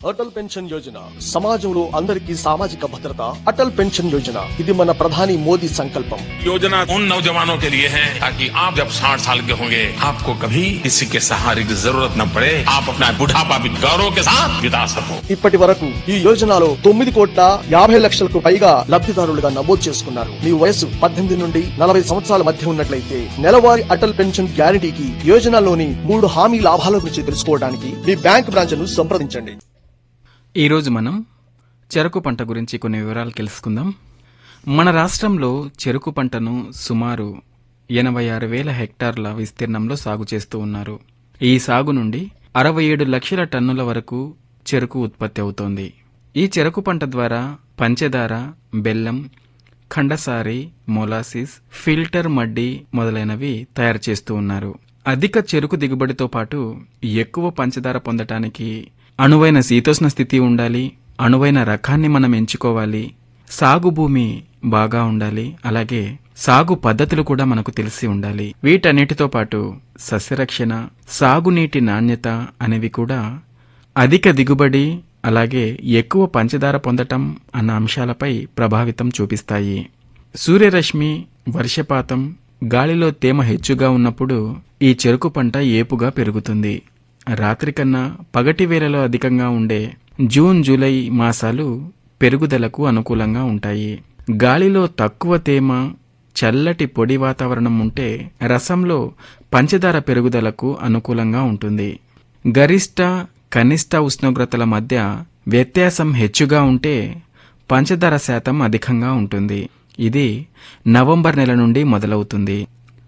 Atal pension Yojana సమాజంలో అందరికీ సామాజిక భద్రత అటల్ పెన్షన్ యోజన ఇది మన ప్రధాని మోదీ సంకల్పం योजना उन नौजवानों के लिए है ताकि आप जब 60 साल के होंगे आपको कभी किसी के सहारे की जरूरत न पड़े आप अपना बुढ़ापा भी गौरव के साथ बिता सको ఇప్పటి వరకు ఈ యోజనలో తొమ్మిది కోట్ల యాభై లక్షలకు పైగా లబ్ధిదారులుగా నమోదు చేసుకున్నారు మీ వయసు పద్దెనిమిది నుండి నలభై సంవత్సరాల మధ్య ఉన్నట్లయితే నెలవారీ అటల్ పెన్షన్ గ్యారంటీకి యోజనలోని మూడు హామీ లాభాల గురించి తెలుసుకోవడానికి మీ బ్యాంక్ బ్రాంచ్ ను సంప్రదించండి ఈరోజు మనం చెరకు పంట గురించి కొన్ని వివరాలు తెలుసుకుందాం మన రాష్ట్రంలో చెరుకు పంటను సుమారు ఎనభై ఆరు వేల హెక్టార్ల విస్తీర్ణంలో సాగు చేస్తూ ఉన్నారు ఈ సాగు నుండి అరవై ఏడు లక్షల టన్నుల వరకు చెరుకు ఉత్పత్తి అవుతోంది ఈ చెరకు పంట ద్వారా పంచదార బెల్లం ఖండసారి మొలాసిస్ ఫిల్టర్ మడ్డి మొదలైనవి తయారు చేస్తూ ఉన్నారు అధిక చెరుకు దిగుబడితో పాటు ఎక్కువ పంచదార పొందటానికి అణువైన శీతోష్ణ స్థితి ఉండాలి అణువైన రకాన్ని మనం ఎంచుకోవాలి సాగు భూమి బాగా ఉండాలి అలాగే సాగు పద్ధతులు కూడా మనకు తెలిసి ఉండాలి వీటన్నిటితో పాటు సస్యరక్షణ సాగునీటి నాణ్యత అనేవి కూడా అధిక దిగుబడి అలాగే ఎక్కువ పంచదార పొందటం అన్న అంశాలపై ప్రభావితం చూపిస్తాయి సూర్యరశ్మి వర్షపాతం గాలిలో తేమ హెచ్చుగా ఉన్నప్పుడు ఈ చెరుకు పంట ఏపుగా పెరుగుతుంది రాత్రి కన్నా పగటి వేళలో అధికంగా ఉండే జూన్ జూలై మాసాలు పెరుగుదలకు అనుకూలంగా ఉంటాయి గాలిలో తక్కువ తేమ చల్లటి పొడి వాతావరణం ఉంటే రసంలో పంచదార పెరుగుదలకు అనుకూలంగా ఉంటుంది గరిష్ట కనిష్ట ఉష్ణోగ్రతల మధ్య వ్యత్యాసం హెచ్చుగా ఉంటే పంచదార శాతం అధికంగా ఉంటుంది ఇది నవంబర్ నెల నుండి మొదలవుతుంది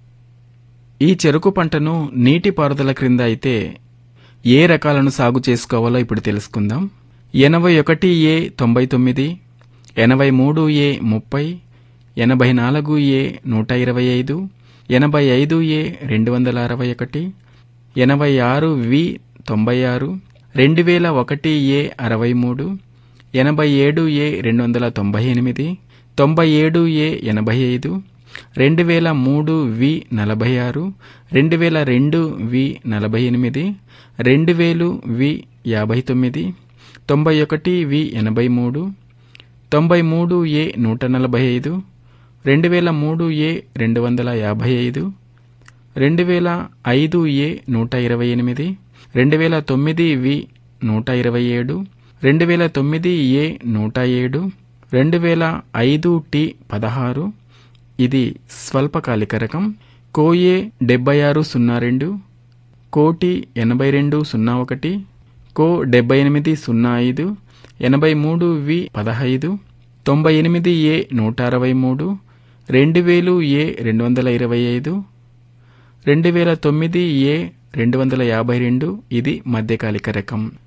ఈ చెరుకు పంటను నీటిపారుదల క్రింద అయితే ఏ రకాలను సాగు చేసుకోవాలో ఇప్పుడు తెలుసుకుందాం ఎనభై ఒకటి ఏ తొంభై తొమ్మిది ఎనభై మూడు ఏ ముప్పై ఎనభై నాలుగు ఏ నూట ఇరవై ఐదు ఎనభై ఐదు ఏ రెండు వందల అరవై ఒకటి ఎనభై ఆరు వి తొంభై ఆరు రెండు వేల ఒకటి ఏ అరవై మూడు ఎనభై ఏడు ఏ రెండు వందల తొంభై ఎనిమిది తొంభై ఏడు ఏ ఎనభై ఐదు రెండు వేల మూడు వి నలభై ఆరు రెండు వేల రెండు వి నలభై ఎనిమిది రెండు వేలు వి యాభై తొమ్మిది తొంభై ఒకటి వి ఎనభై మూడు తొంభై మూడు ఏ నూట నలభై ఐదు రెండు వేల మూడు ఏ రెండు వందల యాభై ఐదు రెండు వేల ఐదు ఏ నూట ఇరవై ఎనిమిది రెండు వేల తొమ్మిది వి నూట ఇరవై ఏడు రెండు వేల తొమ్మిది ఏ నూట ఏడు రెండు వేల ఐదు టి పదహారు ఇది స్వల్పకాలిక రకం కోఏ డెబ్బై ఆరు సున్నా రెండు కోటి ఎనభై రెండు సున్నా ఒకటి కో డెబ్బై ఎనిమిది సున్నా ఐదు ఎనభై మూడు వి పదహైదు తొంభై ఎనిమిది ఏ నూట అరవై మూడు రెండు వేలు ఏ రెండు వందల ఇరవై ఐదు రెండు వేల తొమ్మిది ఏ రెండు వందల యాభై రెండు ఇది మధ్యకాలిక రకం